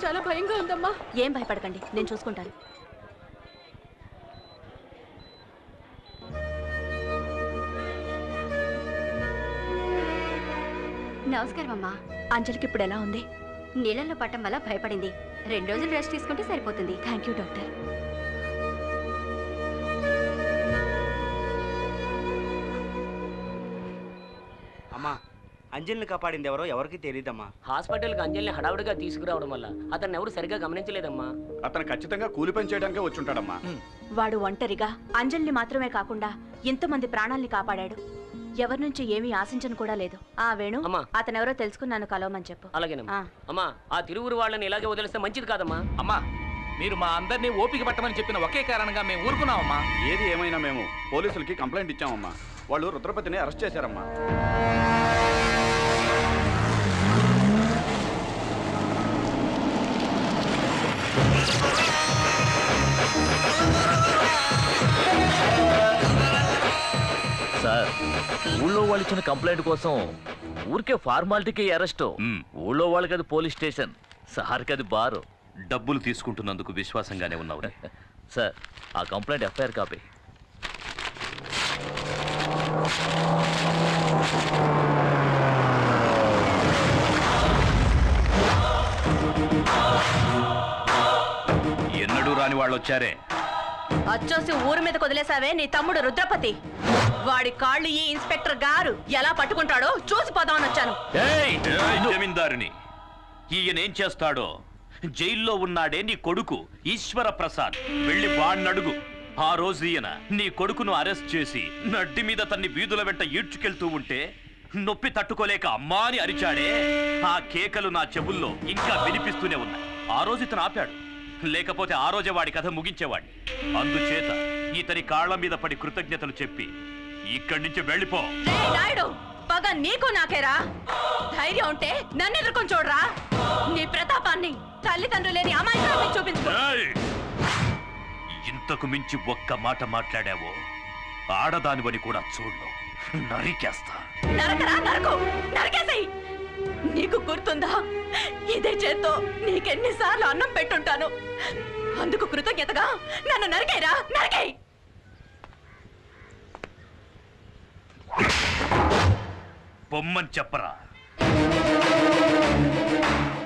చాలా భయంగా ఉందమ్మా ఏం భయపడకండి నేను చూసుకుంటాను నమస్కారం అమ్మా అంజలికి ఇప్పుడు ఎలా ఉంది నీళ్ళల్లో పట్టం వల్ల భయపడింది రెండు రోజులు రెస్ట్ తీసుకుంటే సరిపోతుంది థ్యాంక్ యూ డాక్టర్ అమ్మా అంజలిని కాపాడింది ఎవరో ఎవరికి తెలియదమ్మా హాస్పిటల్కి అంజలిని హడావుడిగా తీసుకురావడం వల్ల అతన్ని ఎవరు సరిగ్గా గమనించలేదమ్మా అతను ఖచ్చితంగా కూలి పని చేయడానికే వచ్చుంటాడమ్మా వాడు ఒంటరిగా అంజలిని మాత్రమే కాకుండా ఎంతమంది ప్రాణాల్ని కాపాడాడు ఎవరి నుంచి ఏమీ ఆశించను కూడా లేదు ఆ వేణు అమ్మా. అతనెవరో తెలుసుకున్నాను కలవమని చెప్పు అలాగేనమ్మా ఆ. అమ్మా ఆ తిరువురు వాళ్ళని ఇలాగే వదిలేస్తే మంచిది కాదమ్మా అమ్మా మీరు మా అందరినీ ఓపిక పట్టమని చెప్పిన ఒకే కారణంగా మేము ఊరుకున్నామమ్మా ఏది ఏమైనా మేము పోలీసులకి కంప్లైంట్ ఇచ్చామమ్మా వాళ్ళు రుద్రపతిని అరెస్ట్ చేశారమ్మా సార్ ఊళ్ళో వాళ్ళు ఇచ్చిన కంప్లైంట్ కోసం ఊరికే ఫార్మాలిటీకి అరెస్ట్ ఊళ్ళో వాళ్ళకి అది పోలీస్ స్టేషన్ సార్కి అది బారు డబ్బులు తీసుకుంటున్నందుకు విశ్వాసంగానే ఉన్నావు సార్ ఆ కంప్లైంట్ ఎఫ్ఐఆర్ కాపీ ఎన్నడూ రాని వాళ్ళు వచ్చారే అచ్చోసి ఊరి మీద వదిలేసావే నీ తమ్ముడు రుద్రపతి వాడి కాళ్ళు ఈ ఇన్స్పెక్టర్ గారు ఎలా పట్టుకుంటాడో చూసి పోదామని వచ్చాను ఏయ్, జమీందారుని ఈయనేం చేస్తాడో జైల్లో ఉన్నాడే నీ కొడుకు ఈశ్వర ప్రసాద్ వెళ్ళి వాణ్ణడుగు ఆ రోజు ఈయన నీ కొడుకును అరెస్ట్ చేసి నడ్డి మీద తన్ని వీధుల వెంట ఈడ్చుకెళ్తూ ఉంటే నొప్పి తట్టుకోలేక అమ్మా అని అరిచాడే ఆ కేకలు నా చెవుల్లో ఇంకా వినిపిస్తూనే ఉన్నాయి ఆ రోజు ఇతను ఆపాడు లేకపోతే ఆ రోజే వాడి కథ ముగించేవాడిని అందుచేత ఇతని కాళ్ళ మీద పడి కృతజ్ఞతలు చెప్పి ఇక్కడి నుంచి వెళ్ళిపో రేయ్ నాయుడు పగ నీకు నాకేరా ధైర్యం ఉంటే నన్ను ఎదుర్కొని చూడరా నీ ప్రతాపాన్ని తల్లిదండ్రులు లేని అమాయకురాలు చూపించుకో ఏయ్! ఇంతకు మించి ఒక్క మాట మాట్లాడావో ఆడదానివని కూడా చూడు నరికేస్తా నరకరా నరకు నరకేసేయ్ నీకు గుర్తుందా ఇదే చేత్తో నీకెన్నిసార్లు అన్నం పెట్టుంటాను అందుకు కృతజ్ఞతగా నన్ను నరికేరా నరికేయ్ బొమ్మని చెప్పరా